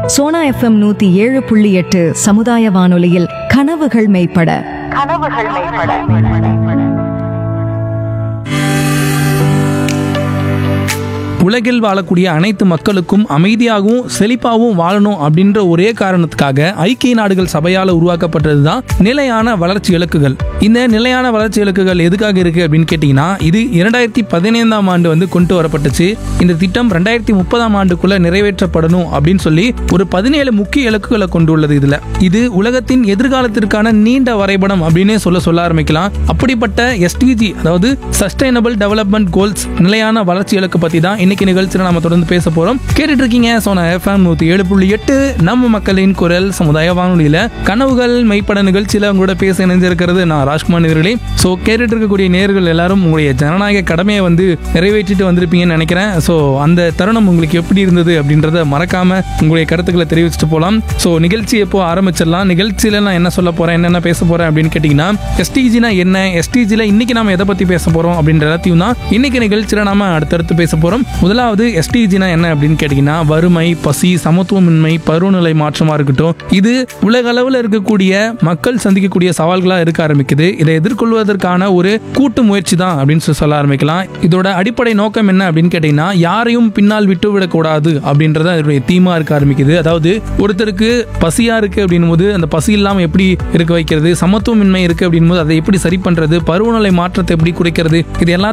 Sona FM நூத்தி ஏழு புள்ளி எட்டு சமுதாய வானொலியில் கனவுகள் மெய்ப்பட கனவுகள் மேம்பட உலகில் வாழக்கூடிய அனைத்து மக்களுக்கும் அமைதியாகவும் செழிப்பாகவும் வாழணும் அப்படின்ற ஒரே காரணத்துக்காக ஐக்கிய நாடுகள் சபையால் உருவாக்கப்பட்டது தான் நிலையான வளர்ச்சி இலக்குகள் இந்த நிலையான வளர்ச்சி இலக்குகள் எதுக்காக இருக்கு அப்படின்னு கேட்டிங்கன்னா இது இரண்டாயிரத்தி பதினைந்தாம் ஆண்டு வந்து கொண்டு வரப்பட்டுச்சு இந்த திட்டம் ரெண்டாயிரத்தி முப்பதாம் ஆண்டுக்குள்ள நிறைவேற்றப்படணும் அப்படின்னு சொல்லி ஒரு பதினேழு முக்கிய இலக்குகளை கொண்டுள்ளது இதுல இது உலகத்தின் எதிர்காலத்திற்கான நீண்ட வரைபடம் அப்படின்னே சொல்ல சொல்ல ஆரம்பிக்கலாம் அப்படிப்பட்ட எஸ்டிஜி அதாவது சஸ்டைனபிள் டெவலப்மெண்ட் கோல்ஸ் நிலையான வளர்ச்சி இலக்கு பத்தி தான் இன்னைக்கு நிகழ்ச்சியில் நாம தொடர்ந்து பேச போறோம் கேட்டுட்டு இருக்கீங்க சோனா எஃப்எம் நூத்தி ஏழு புள்ளி எட்டு நம்ம மக்களின் குரல் சமுதாய வானொலியில கனவுகள் மெய்ப்பட நிகழ்ச்சியில உங்களோட பேச இணைஞ்சிருக்கிறது நான் ராஜ்குமார் நேர்களே ஸோ கேட்டுட்டு இருக்கக்கூடிய நேர்கள் எல்லாரும் உங்களுடைய ஜனநாயக கடமையை வந்து நிறைவேற்றிட்டு வந்திருப்பீங்கன்னு நினைக்கிறேன் ஸோ அந்த தருணம் உங்களுக்கு எப்படி இருந்தது அப்படின்றத மறக்காம உங்களுடைய கருத்துக்களை தெரிவிச்சுட்டு போகலாம் ஸோ நிகழ்ச்சி எப்போ ஆரம்பிச்சிடலாம் நிகழ்ச்சியில நான் என்ன சொல்ல போறேன் என்னென்ன பேச போறேன் அப்படின்னு கேட்டிங்கன்னா எஸ்டிஜினா என்ன எஸ்டிஜில இன்னைக்கு நாம எதை பத்தி பேச போறோம் அப்படின்ற எல்லாத்தையும் தான் இன்னைக்கு நிகழ்ச்சியில நாம அடுத்தடுத்து பேச போறோம் முதலாவது எஸ்டிஜினா என்ன அப்படின்னு கேட்டிங்கன்னா வறுமை பசி சமத்துவமின்மை பருவநிலை மாற்றமா இருக்கட்டும் இது உலக அளவில் இருக்கக்கூடிய மக்கள் சந்திக்கக்கூடிய சவால்களா இருக்க ஆரம்பிக்குது இதை எதிர்கொள்வதற்கான ஒரு கூட்டு முயற்சி தான் அப்படின்னு சொல்லி சொல்ல ஆரம்பிக்கலாம் இதோட அடிப்படை நோக்கம் என்ன அப்படின்னு கேட்டிங்கன்னா யாரையும் பின்னால் விட்டு விடக்கூடாது அப்படின்றத இதோடைய தீமா இருக்க ஆரம்பிக்குது அதாவது ஒருத்தருக்கு பசியா இருக்கு அப்படின்னும் போது அந்த பசி இல்லாம எப்படி இருக்க வைக்கிறது சமத்துவமின்மை இருக்கு அப்படின்னும் போது அதை எப்படி சரி பண்றது பருவநிலை மாற்றத்தை எப்படி குறைக்கிறது இது எல்லாத்தையும்